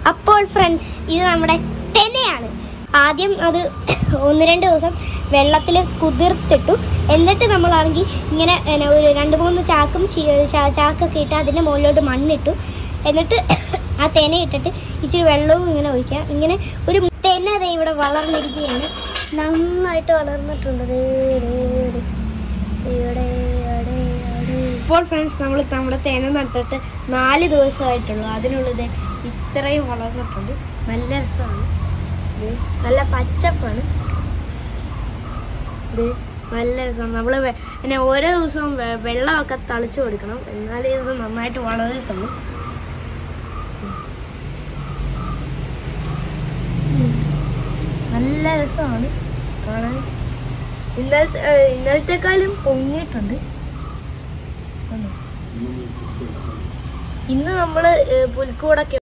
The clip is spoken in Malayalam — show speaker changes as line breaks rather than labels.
അപ്പോൾ ഫ്രണ്ട്സ് ഇത് നമ്മുടെ തെനയാണ് ആദ്യം അത് ഒന്ന് രണ്ട് ദിവസം വെള്ളത്തിൽ കുതിർത്തിട്ടു എന്നിട്ട് നമ്മളാണെങ്കിൽ ഇങ്ങനെ പിന്നെ ഒരു രണ്ട് മൂന്ന് ചാക്കും ചി- ചാ- ചാക്കൊക്കെ ഇട്ട് അതിൻ്റെ മുകളിലോട്ട് മണ്ണിട്ടു എന്നിട്ട് ആ തെന ഇട്ടിട്ട് ഇച്ചിരി വെള്ളവും ഇങ്ങനെ ഒഴിക്കുക ഇങ്ങനെ ഒരു തെന ദേ ഇവിടെ വളർന്നിരിക്കുകയാണ് നന്നായിട്ട് വളർന്നിട്ടുണ്ട് ദേ, ദേ, ദേ. ഇവിടെ, അവിടെ, അവിടെ. ഇപ്പോൾ ഫ്രണ്ട്സ് നമ്മൾ നമ്മുടെ തേന നട്ടിട്ട് നാല് ദിവസമായിട്ടുള്ളൂ അതിനുള്ളത് ഇത്രയും വളർന്നിട്ടുണ്ട് നല്ല രസമാണ് ഇത് നല്ല പച്ചപ്പാണ് ഇത് നല്ല രസമാണ് നമ്മൾ പിന്നെ ഓരോ ദിവസവും വെ- വെള്ളമൊക്കെ തളിച്ചു കൊടുക്കണം എന്നാലേ ഇത് നന്നായിട്ട് വളരത്തുള്ളൂ ഉം. നല്ല രസമാണ് കാണാൻ ഇന്നലത്തെ ഏഹ് ഇന്നലത്തെക്കാളും പൊങ്ങിയിട്ടുണ്ട് കണ്ടോ? ഇന്ന് നമ്മള് ഏഹ് പുൽക്കൂടൊക്കെ